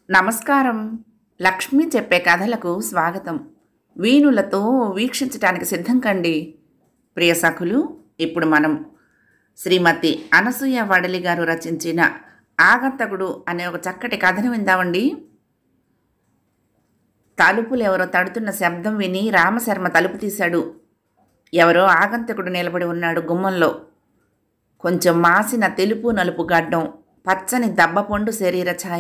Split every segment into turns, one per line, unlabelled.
నమస్కారం లక్ష్మి చెప్పే కథలకు స్వాగతం వీణులతో వీక్షించటానికి సిద్ధం కండి ప్రియ సఖులు ఇప్పుడు మనం శ్రీమతి అనసూయ వడలి గారు రచించిన ఆగంతకుడు అనే ఒక చక్కటి కథను విందామండి తలుపులు ఎవరో తడుతున్న శబ్దం విని రామశర్మ తలుపు తీశాడు ఎవరో ఆగంతకుడు నిలబడి ఉన్నాడు గుమ్మంలో కొంచెం మాసిన తెలుపు నలుపు గడ్డం పచ్చని దబ్బపొండు శరీర ఛాయ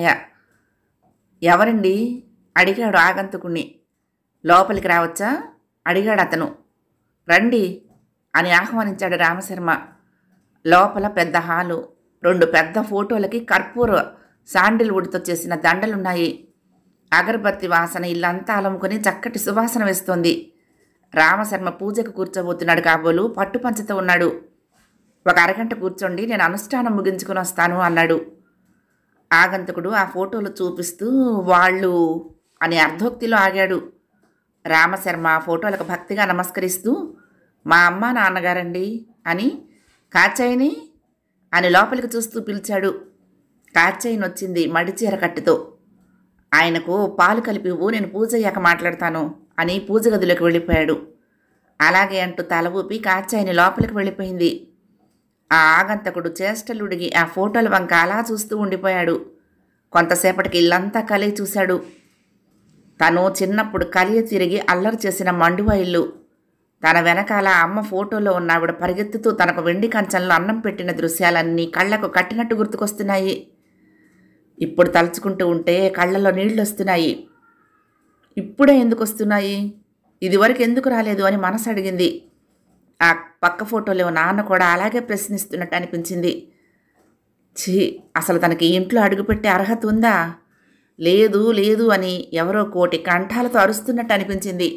ఎవరండి అడిగాడు ఆగంతుకుణ్ణి లోపలికి రావచ్చా అడిగాడు అతను రండి అని ఆహ్వానించాడు రామశర్మ లోపల పెద్ద హాలు రెండు పెద్ద ఫోటోలకి కర్పూర శాండిల్వుడ్తో చేసిన దండలున్నాయి అగరబత్తి వాసన ఇల్లంతా అలముకొని చక్కటి సువాసన వేస్తోంది రామశర్మ పూజకు కూర్చోబోతున్నాడు కాబోలు పట్టుపంచతో ఉన్నాడు ఒక అరగంట కూర్చోండి నేను అనుష్ఠానం ముగించుకుని వస్తాను అన్నాడు ఆగంతకుడు ఆ ఫోటోలు చూపిస్తూ వాళ్ళు అని అర్ధోక్తిలో ఆగాడు రామశర్మ ఆ ఫోటోలకు భక్తిగా నమస్కరిస్తూ మా అమ్మ నాన్నగారండి అని కాచాయిని అని లోపలికి చూస్తూ పిలిచాడు కాచాయిని వచ్చింది మడిచీర కట్టుతో ఆయనకు పాలు కలిపి ఇవ్వు నేను పూజ అయ్యాక మాట్లాడతాను అని పూజ గదిలోకి వెళ్ళిపోయాడు అలాగే అంటూ తల ఊపి కాచాయిని లోపలికి వెళ్ళిపోయింది ఆ ఆగంతకుడు చేష్టలుడిగి ఆ ఫోటోల వంక అలా చూస్తూ ఉండిపోయాడు కొంతసేపటికి ఇల్లంతా కలిగి చూశాడు తను చిన్నప్పుడు కలియ తిరిగి అల్లరి చేసిన మండువ ఇల్లు తన వెనకాల అమ్మ ఫోటోలో ఉన్న ఆవిడ పరిగెత్తుతూ తనకు వెండి కంచంలో అన్నం పెట్టిన దృశ్యాలన్నీ కళ్ళకు కట్టినట్టు గుర్తుకొస్తున్నాయి ఇప్పుడు తలుచుకుంటూ ఉంటే కళ్ళలో నీళ్లు వస్తున్నాయి ఇప్పుడే ఎందుకు వస్తున్నాయి ఇదివరకు ఎందుకు రాలేదు అని మనసు అడిగింది ఆ పక్క ఫోటోలో నాన్న కూడా అలాగే ప్రశ్నిస్తున్నట్టు అనిపించింది ఛీ అసలు తనకి ఇంట్లో అడుగుపెట్టే అర్హత ఉందా లేదు లేదు అని ఎవరో కోటి కంఠాలతో అరుస్తున్నట్టు అనిపించింది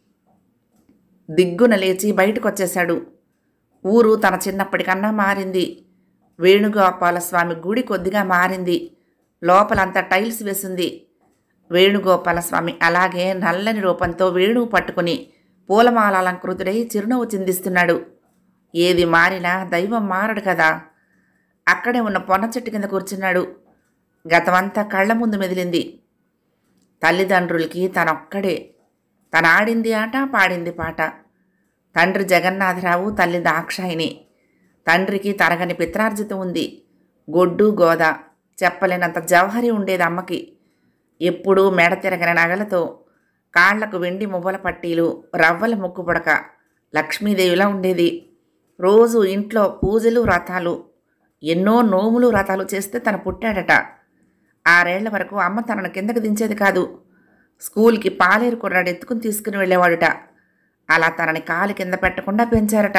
దిగ్గున లేచి బయటకు వచ్చేశాడు ఊరు తన చిన్నప్పటికన్నా మారింది వేణుగోపాల స్వామి గుడి కొద్దిగా మారింది లోపలంతా టైల్స్ వేసింది వేణుగోపాల స్వామి అలాగే నల్లని రూపంతో వేణువు పట్టుకుని పూలమాల అలంకృతుడై చిరునవ్వు చిందిస్తున్నాడు ఏది మారినా దైవం మారడు కదా అక్కడే ఉన్న పొన్న చెట్టు కింద కూర్చున్నాడు గతమంతా కళ్ళ ముందు మెదిలింది తల్లిదండ్రులకి తనొక్కడే తను ఆడింది ఆట పాడింది పాట తండ్రి జగన్నాథరావు తల్లి దాక్షాయిని తండ్రికి తరగని పిత్రార్జితం ఉంది గొడ్డు గోద చెప్పలేనంత జవహరి ఉండేది అమ్మకి ఎప్పుడూ మెడ తిరగని నగలతో కాళ్లకు వెండి మువ్వల పట్టీలు రవ్వల ముక్కు పుడక లక్ష్మీదేవిలా ఉండేది రోజు ఇంట్లో పూజలు వ్రతాలు ఎన్నో నోములు వ్రతాలు చేస్తే తను పుట్టాడట ఆరేళ్ల వరకు అమ్మ తనను కిందకు దించేది కాదు స్కూల్కి పాలేరు కుర్రాడు ఎత్తుకుని తీసుకుని వెళ్ళేవాడుట అలా తనని కాలు కింద పెట్టకుండా పెంచారట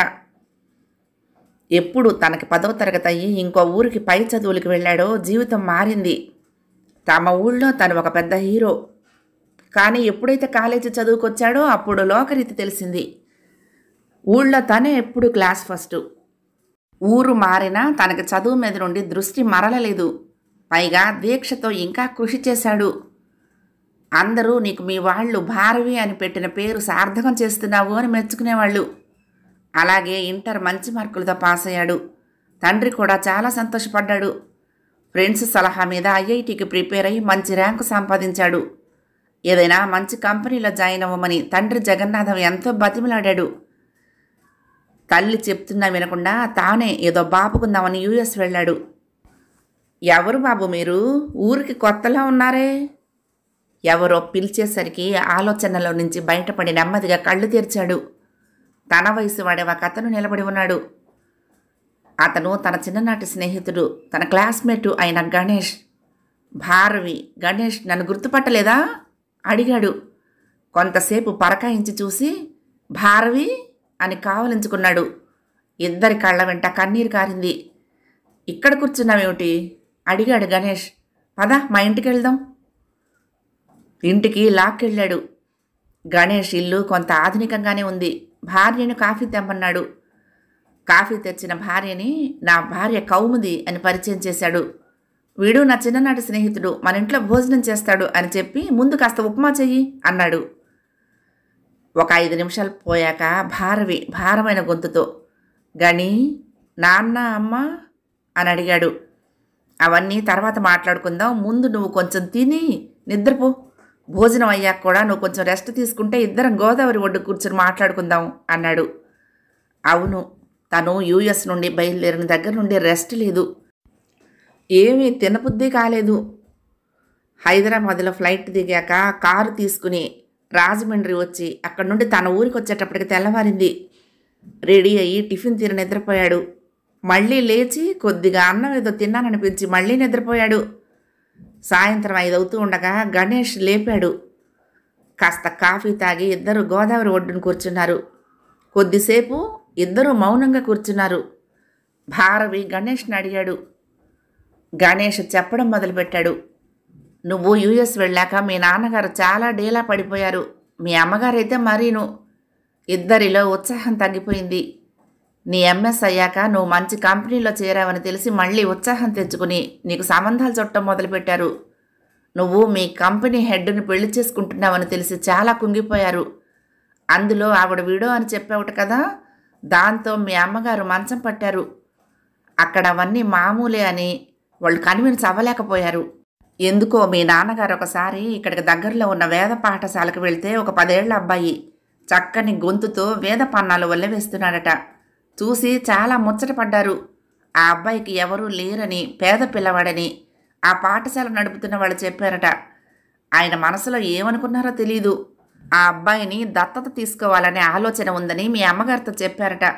ఎప్పుడు తనకి పదవ తరగతి అయ్యి ఇంకో ఊరికి పై చదువులకు వెళ్ళాడో జీవితం మారింది తమ ఊళ్ళో తను ఒక పెద్ద హీరో కానీ ఎప్పుడైతే కాలేజీ చదువుకొచ్చాడో అప్పుడు లోకరీతి తెలిసింది ఊళ్ళో తనే ఎప్పుడు క్లాస్ ఫస్ట్ ఊరు మారినా తనకి చదువు మీద నుండి దృష్టి మరలలేదు పైగా దీక్షతో ఇంకా కృషి చేశాడు అందరూ నీకు మీ వాళ్ళు భారవి అని పెట్టిన పేరు సార్థకం చేస్తున్నావు అని మెచ్చుకునేవాళ్ళు అలాగే ఇంటర్ మంచి మార్కులతో పాస్ అయ్యాడు తండ్రి కూడా చాలా సంతోషపడ్డాడు ఫ్రెండ్స్ సలహా మీద ఐఐటికి ప్రిపేర్ అయ్యి మంచి ర్యాంకు సంపాదించాడు ఏదైనా మంచి కంపెనీలో జాయిన్ అవ్వమని తండ్రి జగన్నాథం ఎంతో బతిమలాడాడు తల్లి చెప్తున్నా వినకుండా తానే ఏదో బాపుకుందామని యూఎస్ వెళ్ళాడు ఎవరు బాబు మీరు ఊరికి కొత్తలా ఉన్నారే ఎవరో పిలిచేసరికి ఆలోచనలో నుంచి బయటపడి నెమ్మదిగా కళ్ళు తెరిచాడు తన వయసు వాడే ఒక అతను నిలబడి ఉన్నాడు అతను తన చిన్ననాటి స్నేహితుడు తన క్లాస్మేటు అయిన గణేష్ భారవి గణేష్ నన్ను గుర్తుపట్టలేదా అడిగాడు కొంతసేపు పరకాయించి చూసి భారవి అని కావలించుకున్నాడు ఇద్దరి కళ్ళ వెంట కన్నీరు కారింది ఇక్కడ కూర్చున్నావేమిటి అడిగాడు గణేష్ పద మా ఇంటికి వెళ్దాం ఇంటికి లాక్కెళ్ళాడు గణేష్ ఇల్లు కొంత ఆధునికంగానే ఉంది భార్యను కాఫీ తెమ్మన్నాడు కాఫీ తెచ్చిన భార్యని నా భార్య కౌముది అని పరిచయం చేశాడు వీడు నా చిన్ననాటి స్నేహితుడు మన ఇంట్లో భోజనం చేస్తాడు అని చెప్పి ముందు కాస్త ఉప్మా చెయ్యి అన్నాడు ఒక ఐదు నిమిషాలు పోయాక భారవి భారమైన గొంతుతో గణి నాన్న అమ్మ అని అడిగాడు అవన్నీ తర్వాత మాట్లాడుకుందాం ముందు నువ్వు కొంచెం తిని నిద్రపో భోజనం అయ్యాక కూడా నువ్వు కొంచెం రెస్ట్ తీసుకుంటే ఇద్దరం గోదావరి ఒడ్డు కూర్చొని మాట్లాడుకుందాం అన్నాడు అవును తను యూఎస్ నుండి బయలుదేరిన దగ్గర నుండి రెస్ట్ లేదు ఏమీ తినబుద్ధి కాలేదు హైదరాబాద్లో ఫ్లైట్ దిగాక కారు తీసుకుని రాజమండ్రి వచ్చి అక్కడి నుండి తన ఊరికి వచ్చేటప్పటికి తెల్లవారింది రెడీ అయ్యి టిఫిన్ తిని నిద్రపోయాడు మళ్ళీ లేచి కొద్దిగా అన్నం ఏదో తిన్నాననిపించి మళ్ళీ నిద్రపోయాడు సాయంత్రం ఐదు అవుతూ ఉండగా గణేష్ లేపాడు కాస్త కాఫీ తాగి ఇద్దరు గోదావరి ఒడ్డున కూర్చున్నారు కొద్దిసేపు ఇద్దరూ మౌనంగా కూర్చున్నారు భారవి గణేష్ని అడిగాడు గణేష్ చెప్పడం మొదలుపెట్టాడు నువ్వు యూఎస్ వెళ్ళాక మీ నాన్నగారు చాలా డేలా పడిపోయారు మీ అమ్మగారైతే మరీను ఇద్దరిలో ఉత్సాహం తగ్గిపోయింది నీ ఎంఎస్ అయ్యాక నువ్వు మంచి కంపెనీలో చేరావని తెలిసి మళ్ళీ ఉత్సాహం తెచ్చుకుని నీకు సంబంధాలు చుట్టం మొదలుపెట్టారు నువ్వు మీ కంపెనీ హెడ్ని పెళ్లి చేసుకుంటున్నావని తెలిసి చాలా కుంగిపోయారు అందులో ఆవిడ విడో అని చెప్పావుట కదా దాంతో మీ అమ్మగారు మంచం పట్టారు అక్కడ అవన్నీ మామూలే అని వాళ్ళు కన్విన్స్ అవ్వలేకపోయారు ఎందుకో మీ నాన్నగారు ఒకసారి ఇక్కడికి దగ్గరలో ఉన్న వేద పాఠశాలకు వెళ్తే ఒక పదేళ్ల అబ్బాయి చక్కని గొంతుతో వేద పన్నాలు వల్లవేస్తున్నాడట చూసి చాలా ముచ్చటపడ్డారు ఆ అబ్బాయికి ఎవరూ లేరని పేద పిల్లవాడని ఆ పాఠశాల నడుపుతున్న వాళ్ళు చెప్పారట ఆయన మనసులో ఏమనుకున్నారో తెలీదు ఆ అబ్బాయిని దత్తత తీసుకోవాలనే ఆలోచన ఉందని మీ అమ్మగారితో చెప్పారట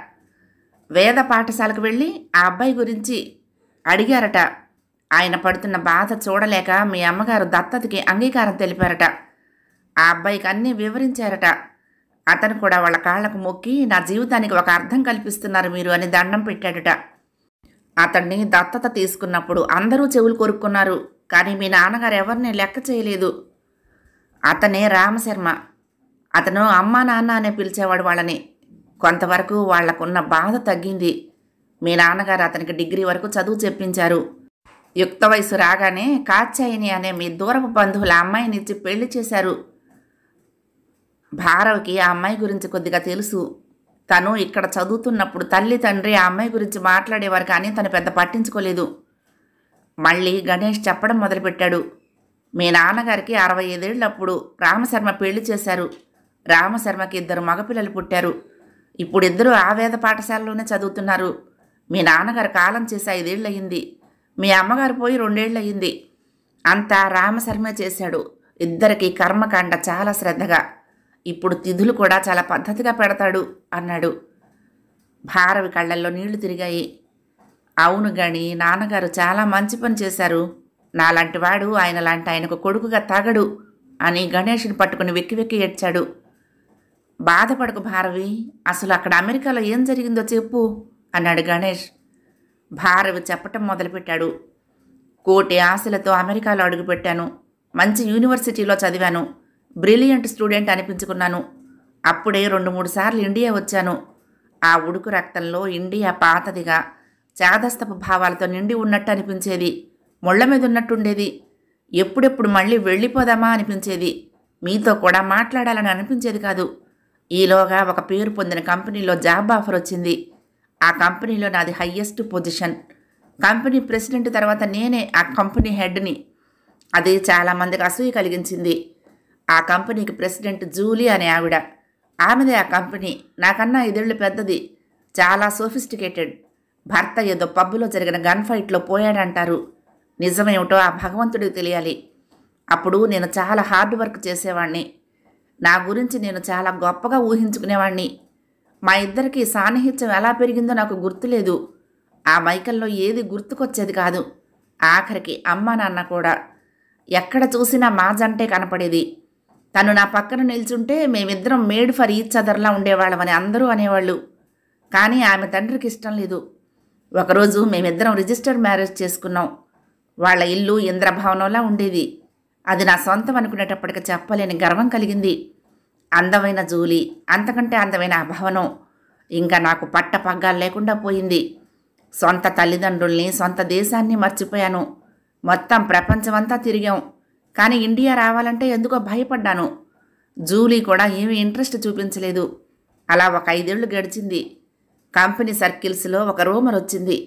వేద పాఠశాలకు వెళ్ళి ఆ అబ్బాయి గురించి అడిగారట ఆయన పడుతున్న బాధ చూడలేక మీ అమ్మగారు దత్తతకి అంగీకారం తెలిపారట ఆ అబ్బాయికి అన్నీ వివరించారట అతను కూడా వాళ్ళ కాళ్లకు మొక్కి నా జీవితానికి ఒక అర్థం కల్పిస్తున్నారు మీరు అని దండం పెట్టాడట అతన్ని దత్తత తీసుకున్నప్పుడు అందరూ చెవులు కొరుక్కున్నారు కానీ మీ నాన్నగారు ఎవరిని లెక్క చేయలేదు అతనే రామశర్మ అతను అమ్మా నాన్న అనే పిలిచేవాడు వాళ్ళని కొంతవరకు వాళ్లకున్న బాధ తగ్గింది మీ నాన్నగారు అతనికి డిగ్రీ వరకు చదువు చెప్పించారు యుక్త వయసు రాగానే కాచాయిని అనే మీ దూరపు బంధువుల అమ్మాయినిచ్చి పెళ్లి చేశారు భారవ్కి ఆ అమ్మాయి గురించి కొద్దిగా తెలుసు తను ఇక్కడ చదువుతున్నప్పుడు తల్లి తండ్రి ఆ అమ్మాయి గురించి మాట్లాడేవారు కానీ తను పెద్ద పట్టించుకోలేదు మళ్ళీ గణేష్ చెప్పడం మొదలుపెట్టాడు మీ నాన్నగారికి అరవై ఐదేళ్ళప్పుడు రామశర్మ పెళ్లి చేశారు రామశర్మకి ఇద్దరు మగపిల్లలు పుట్టారు ఇప్పుడు ఇద్దరు ఆ వేద పాఠశాలలోనే చదువుతున్నారు మీ నాన్నగారు కాలం చేసి ఐదేళ్ళయింది మీ అమ్మగారు పోయి రెండేళ్ళయింది అంతా రామశర్మే చేశాడు ఇద్దరికి కర్మకాండ చాలా శ్రద్ధగా ఇప్పుడు తిథులు కూడా చాలా పద్ధతిగా పెడతాడు అన్నాడు భారవి కళ్ళల్లో నీళ్లు తిరిగాయి అవును గని నాన్నగారు చాలా మంచి పని చేశారు నాలాంటి వాడు ఆయన లాంటి ఆయనకు కొడుకుగా తగడు అని గణేష్ని పట్టుకుని వెక్కి వెక్కి ఏడ్చాడు బాధపడకు భారవి అసలు అక్కడ అమెరికాలో ఏం జరిగిందో చెప్పు అన్నాడు గణేష్ భారవి చెప్పటం మొదలుపెట్టాడు కోటి ఆశలతో అమెరికాలో అడుగుపెట్టాను మంచి యూనివర్సిటీలో చదివాను బ్రిలియంట్ స్టూడెంట్ అనిపించుకున్నాను అప్పుడే రెండు మూడు సార్లు ఇండియా వచ్చాను ఆ ఉడుకు రక్తంలో ఇండియా పాతదిగా చాదస్తపు భావాలతో నిండి ఉన్నట్టు అనిపించేది ముళ్ళ మీద ఉన్నట్టుండేది ఎప్పుడెప్పుడు మళ్ళీ వెళ్ళిపోదామా అనిపించేది మీతో కూడా మాట్లాడాలని అనిపించేది కాదు ఈలోగా ఒక పేరు పొందిన కంపెనీలో జాబ్ ఆఫర్ వచ్చింది ఆ కంపెనీలో నాది హయ్యెస్ట్ పొజిషన్ కంపెనీ ప్రెసిడెంట్ తర్వాత నేనే ఆ కంపెనీ హెడ్ని అది చాలామందికి అసూయ కలిగించింది ఆ కంపెనీకి ప్రెసిడెంట్ జూలీ అనే ఆవిడ ఆమెదే ఆ కంపెనీ నాకన్నా ఐదేళ్లు పెద్దది చాలా సోఫిస్టికేటెడ్ భర్త ఏదో పబ్బులో జరిగిన గన్ ఫైట్లో పోయాడంటారు నిజమేమిటో ఆ భగవంతుడికి తెలియాలి అప్పుడు నేను చాలా హార్డ్ వర్క్ చేసేవాణ్ణి నా గురించి నేను చాలా గొప్పగా ఊహించుకునేవాణ్ణి మా ఇద్దరికి సాన్నిహిత్యం ఎలా పెరిగిందో నాకు గుర్తులేదు ఆ మైకల్లో ఏది గుర్తుకొచ్చేది కాదు ఆఖరికి అమ్మ నాన్న కూడా ఎక్కడ చూసినా మా జంటే కనపడేది తను నా పక్కన నిల్చుంటే మేమిద్దరం మేడ్ ఫర్ ఈచ్ అదర్లా ఉండేవాళ్ళమని అందరూ అనేవాళ్ళు కానీ ఆమె తండ్రికి ఇష్టం లేదు ఒకరోజు మేమిద్దరం రిజిస్టర్డ్ మ్యారేజ్ చేసుకున్నాం వాళ్ళ ఇల్లు ఇంద్రభవనంలా ఉండేది అది నా సొంతం అనుకునేటప్పటికి చెప్పలేని గర్వం కలిగింది అందమైన జూలి అంతకంటే అందమైన ఆ భవనం ఇంకా నాకు పట్ట పగ్గాలు లేకుండా పోయింది సొంత తల్లిదండ్రుల్ని సొంత దేశాన్ని మర్చిపోయాను మొత్తం ప్రపంచమంతా తిరిగాం కానీ ఇండియా రావాలంటే ఎందుకో భయపడ్డాను జూలీ కూడా ఏమీ ఇంట్రెస్ట్ చూపించలేదు అలా ఒక ఐదేళ్లు గడిచింది కంపెనీ సర్కిల్స్లో ఒక రూమర్ వచ్చింది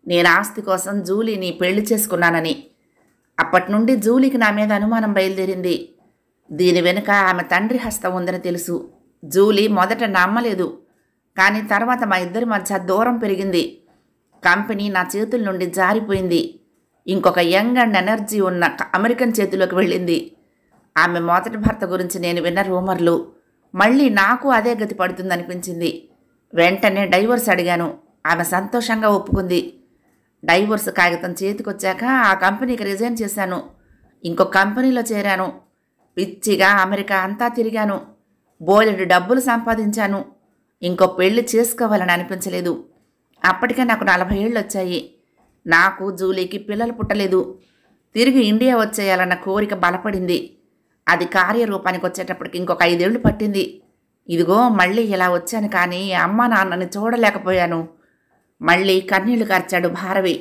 నేను ఆస్తి కోసం జూలీని పెళ్లి చేసుకున్నానని అప్పటి నుండి జూలీకి నా మీద అనుమానం బయలుదేరింది దీని వెనుక ఆమె తండ్రి హస్తం ఉందని తెలుసు జూలీ మొదట నమ్మలేదు కానీ తర్వాత మా ఇద్దరి మధ్య దూరం పెరిగింది కంపెనీ నా చేతుల నుండి జారిపోయింది ఇంకొక యంగ్ అండ్ ఎనర్జీ ఉన్న క- అమెరికన్ చేతిలోకి వెళ్ళింది ఆమె మొదటి భర్త గురించి నేను విన్న రూమర్లు మళ్ళీ నాకు అదే గతి పడుతుందనిపించింది వెంటనే డైవర్స్ అడిగాను ఆమె సంతోషంగా ఒప్పుకుంది డైవర్స్ కాగితం చేతికొచ్చాక ఆ కంపెనీకి రిజైన్ చేశాను ఇంకో కంపెనీలో చేరాను పిచ్చిగా అమెరికా అంతా తిరిగాను బోలెడు డబ్బులు సంపాదించాను ఇంకో పెళ్లి చేసుకోవాలని అనిపించలేదు అప్పటికే నాకు నలభై ఏళ్ళు వచ్చాయి నాకు జూలీకి పిల్లలు పుట్టలేదు తిరిగి ఇండియా వచ్చేయాలన్న కోరిక బలపడింది అది కార్యరూపానికి వచ్చేటప్పటికి ఇంకొక ఐదేళ్లు పట్టింది ఇదిగో మళ్ళీ ఇలా వచ్చాను కానీ అమ్మ నాన్నని చూడలేకపోయాను మళ్ళీ కన్నీళ్లు కార్చాడు భారవి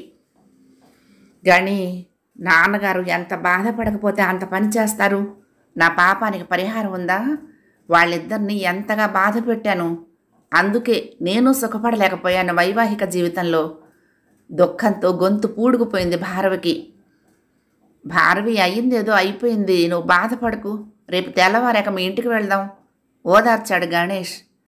గణి నాన్నగారు ఎంత బాధపడకపోతే అంత పని చేస్తారు నా పాపానికి పరిహారం ఉందా వాళ్ళిద్దరిని ఎంతగా బాధ పెట్టాను అందుకే నేను సుఖపడలేకపోయాను వైవాహిక జీవితంలో దుఃఖంతో గొంతు పూడుకుపోయింది భారవికి భారవి అయ్యిందేదో అయిపోయింది నువ్వు బాధపడకు రేపు తెల్లవారాక మీ ఇంటికి వెళ్దాం ఓదార్చాడు గణేష్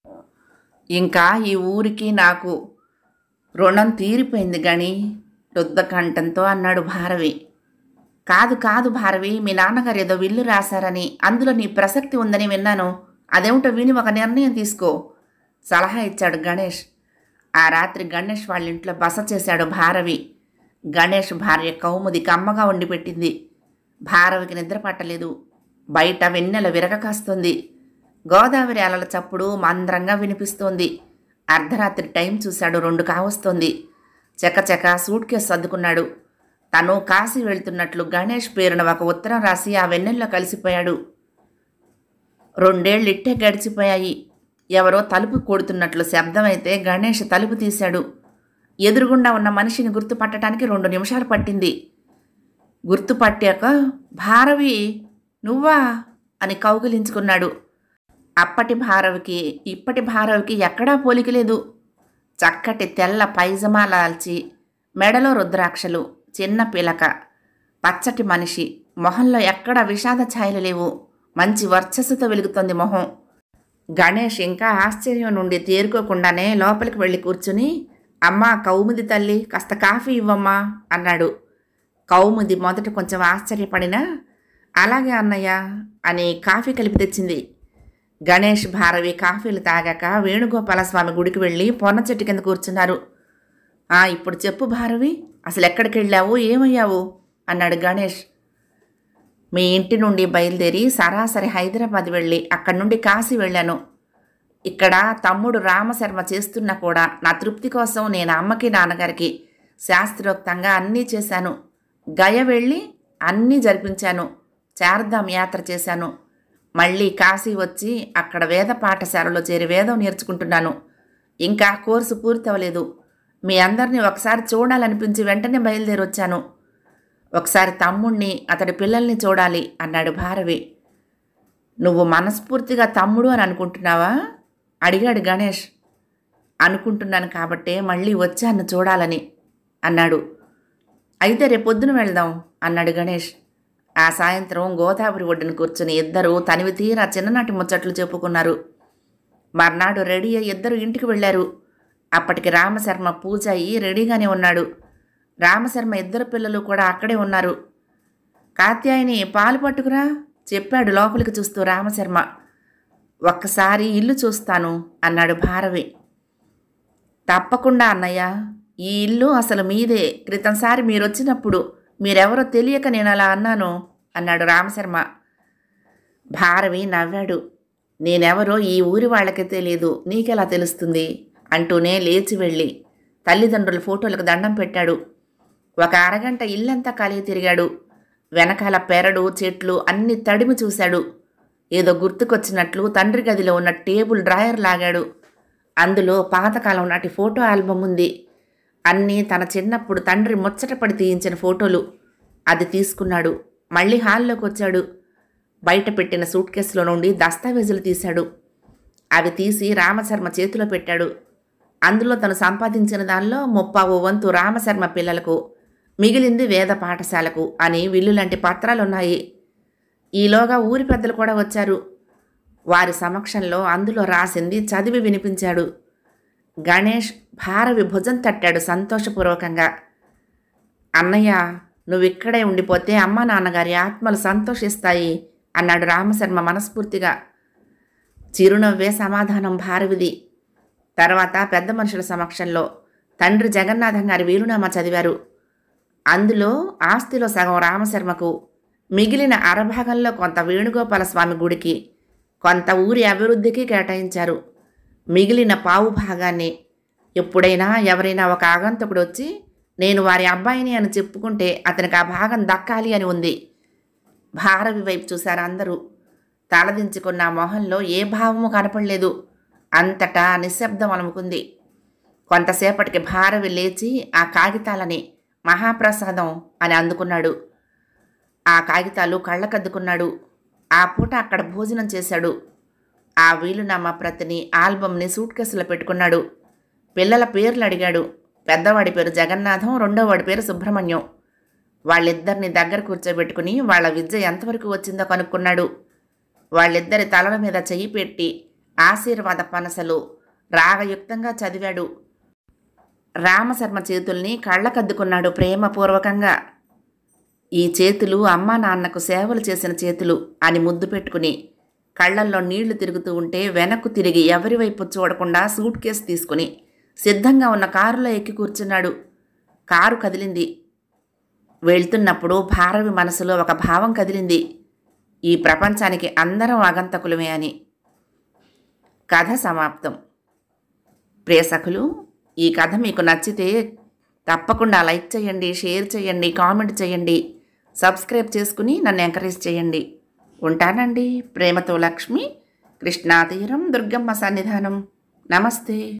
ఇంకా ఈ ఊరికి నాకు రుణం తీరిపోయింది గణి రుద్దకంఠంతో అన్నాడు భారవి కాదు కాదు భారవి మీ నాన్నగారు ఏదో విల్లు రాశారని అందులో నీ ప్రసక్తి ఉందని విన్నాను అదేమిటో విని ఒక నిర్ణయం తీసుకో సలహా ఇచ్చాడు గణేష్ ఆ రాత్రి గణేష్ వాళ్ళ ఇంట్లో బస చేశాడు భారవి గణేష్ భార్య కౌముది కమ్మగా వండి పెట్టింది భారవికి నిద్ర పట్టలేదు బయట వెన్నెల విరగ కాస్తుంది గోదావరి అలల చప్పుడు మంద్రంగా వినిపిస్తోంది అర్ధరాత్రి టైం చూశాడు రెండు కావస్తోంది చకచక సూట్ కేసు సర్దుకున్నాడు తను కాశీ వెళ్తున్నట్లు గణేష్ పేరున ఒక ఉత్తరం రాసి ఆ వెన్నెల్లో కలిసిపోయాడు రెండేళ్ళు ఇట్టే గడిచిపోయాయి ఎవరో తలుపు కొడుతున్నట్లు శబ్దమైతే గణేష్ తలుపు తీశాడు ఎదురుగుండా ఉన్న మనిషిని గుర్తుపట్టడానికి రెండు నిమిషాలు పట్టింది గుర్తుపట్టాక భారవి నువ్వా అని కౌగిలించుకున్నాడు అప్పటి భారవికి ఇప్పటి భారవికి ఎక్కడా పోలిక లేదు చక్కటి తెల్ల పైజమా లాల్చి మెడలో రుద్రాక్షలు చిన్న పిలక పచ్చటి మనిషి మొహంలో ఎక్కడా విషాద ఛాయలు లేవు మంచి వర్చస్సుతో వెలుగుతోంది మొహం గణేష్ ఇంకా ఆశ్చర్యం నుండి తేరుకోకుండానే లోపలికి వెళ్ళి కూర్చుని అమ్మా కౌముది తల్లి కాస్త కాఫీ ఇవ్వమ్మా అన్నాడు కౌముది మొదట కొంచెం ఆశ్చర్యపడినా అలాగే అన్నయ్య అని కాఫీ కలిపి తెచ్చింది గణేష్ భారవి కాఫీలు తాగాక వేణుగోపాలస్వామి గుడికి వెళ్ళి పొన్న చెట్టు కింద కూర్చున్నారు "ఆ, ఇప్పుడు చెప్పు భారవి అసలు ఎక్కడికి వెళ్ళావు ఏమయ్యావు అన్నాడు గణేష్ మీ ఇంటి నుండి బయలుదేరి సరాసరి హైదరాబాద్ వెళ్ళి అక్కడి నుండి కాశీ వెళ్ళాను ఇక్కడ తమ్ముడు రామశర్మ చేస్తున్నా కూడా నా తృప్తి కోసం నేను అమ్మకి నాన్నగారికి శాస్త్రోక్తంగా అన్నీ చేశాను గయ వెళ్ళి అన్నీ జరిపించాను చార్ధాం యాత్ర చేశాను మళ్ళీ కాశీ వచ్చి అక్కడ వేద పాఠశాలలో చేరి వేదం నేర్చుకుంటున్నాను ఇంకా కోర్సు పూర్తి అవ్వలేదు మీ అందరినీ ఒకసారి చూడాలనిపించి వెంటనే బయలుదేరి వచ్చాను ఒకసారి తమ్ముణ్ణి అతడి పిల్లల్ని చూడాలి అన్నాడు భారవి నువ్వు మనస్ఫూర్తిగా తమ్ముడు అని అనుకుంటున్నావా అడిగాడు గణేష్ అనుకుంటున్నాను కాబట్టే మళ్ళీ వచ్చాను చూడాలని అన్నాడు అయితే రేపొద్దున వెళ్దాం అన్నాడు గణేష్ ఆ సాయంత్రం గోదావరి ఒడ్డున కూర్చుని ఇద్దరు తనివి తీరా చిన్ననాటి ముచ్చట్లు చెప్పుకున్నారు మర్నాడు రెడీ అయ్యి ఇద్దరు ఇంటికి వెళ్ళారు అప్పటికి రామశర్మ పూజ అయ్యి రెడీగానే ఉన్నాడు రామశర్మ ఇద్దరు పిల్లలు కూడా అక్కడే ఉన్నారు కాత్యాయని పాలు పట్టుకురా చెప్పాడు లోపలికి చూస్తూ రామశర్మ ఒక్కసారి ఇల్లు చూస్తాను అన్నాడు భారవి తప్పకుండా అన్నయ్య ఈ ఇల్లు అసలు మీదే క్రితంసారి మీరు వచ్చినప్పుడు మీరెవరో తెలియక నేను అలా అన్నాను అన్నాడు రామశర్మ భారవి నవ్వాడు నేనెవరో ఈ ఊరి వాళ్ళకి తెలియదు నీకెలా తెలుస్తుంది అంటూనే లేచి వెళ్ళి తల్లిదండ్రుల ఫోటోలకు దండం పెట్టాడు ఒక అరగంట ఇల్లంతా కలిగి తిరిగాడు వెనకాల పెరడు చెట్లు అన్ని తడిమి చూశాడు ఏదో గుర్తుకొచ్చినట్లు తండ్రి గదిలో ఉన్న టేబుల్ డ్రాయర్ లాగాడు అందులో పాతకాలం నాటి ఫోటో ఆల్బమ్ ఉంది అన్నీ తన చిన్నప్పుడు తండ్రి ముచ్చటపడి తీయించిన ఫోటోలు అది తీసుకున్నాడు మళ్ళీ హాల్లోకి వచ్చాడు బయట పెట్టిన సూట్ కేసులో నుండి దస్తావేజులు తీశాడు అవి తీసి రామశర్మ చేతిలో పెట్టాడు అందులో తను సంపాదించిన దానిలో ముప్పావు వంతు రామశర్మ పిల్లలకు మిగిలింది వేద పాఠశాలకు అని విల్లు లాంటి పత్రాలున్నాయి ఈలోగా ఊరి పెద్దలు కూడా వచ్చారు వారి సమక్షంలో అందులో రాసింది చదివి వినిపించాడు గణేష్ భారవి భుజం తట్టాడు సంతోషపూర్వకంగా అన్నయ్య నువ్విక్కడే ఉండిపోతే అమ్మ నాన్నగారి ఆత్మలు సంతోషిస్తాయి అన్నాడు రామశర్మ మనస్ఫూర్తిగా చిరునవ్వే సమాధానం భారవిది తర్వాత పెద్ద మనుషుల సమక్షంలో తండ్రి జగన్నాథం గారి వీలునామా చదివారు అందులో ఆస్తిలో సగం రామశర్మకు మిగిలిన అరభాగంలో కొంత వేణుగోపాల స్వామి గుడికి కొంత ఊరి అభివృద్ధికి కేటాయించారు మిగిలిన పావు భాగాన్ని ఎప్పుడైనా ఎవరైనా ఒక ఆగంతకుడు వచ్చి నేను వారి అబ్బాయిని అని చెప్పుకుంటే అతనికి ఆ భాగం దక్కాలి అని ఉంది భారవి వైపు చూశారు అందరూ తలదించుకున్న ఆ మొహంలో ఏ భావము కనపడలేదు అంతటా నిశ్శబ్దం అలుముకుంది కొంతసేపటికి భారవి లేచి ఆ కాగితాలని మహాప్రసాదం అని అందుకున్నాడు ఆ కాగితాలు కళ్ళకద్దుకున్నాడు ఆ పూట అక్కడ భోజనం చేశాడు ఆ వీలునామా ప్రతిని ఆల్బమ్ని సూట్ కేసులో పెట్టుకున్నాడు పిల్లల పేర్లు అడిగాడు పెద్దవాడి పేరు జగన్నాథం రెండోవాడి పేరు సుబ్రహ్మణ్యం వాళ్ళిద్దరిని దగ్గర కూర్చోబెట్టుకుని వాళ్ళ విద్య ఎంతవరకు వచ్చిందో కనుక్కున్నాడు వాళ్ళిద్దరి తలల మీద చెయ్యి పెట్టి ఆశీర్వాద పనసలు రాగయుక్తంగా చదివాడు రామశర్మ చేతుల్ని కళ్ళకద్దుకున్నాడు ప్రేమపూర్వకంగా ఈ చేతులు అమ్మా నాన్నకు సేవలు చేసిన చేతులు అని ముద్దు పెట్టుకుని కళ్ళల్లో నీళ్లు తిరుగుతూ ఉంటే వెనక్కు తిరిగి ఎవరి వైపు చూడకుండా సూట్ కేసు తీసుకుని సిద్ధంగా ఉన్న కారులో ఎక్కి కూర్చున్నాడు కారు కదిలింది వెళ్తున్నప్పుడు భారవి మనసులో ఒక భావం కదిలింది ఈ ప్రపంచానికి అందరం ఆగంతకులమే అని కథ సమాప్తం ప్రియసఖులు ఈ కథ మీకు నచ్చితే తప్పకుండా లైక్ చేయండి షేర్ చేయండి కామెంట్ చేయండి సబ్స్క్రైబ్ చేసుకుని నన్ను ఎంకరేజ్ చేయండి ఉంటానండి ప్రేమతో లక్ష్మి కృష్ణా తీరం దుర్గమ్మ సన్నిధానం నమస్తే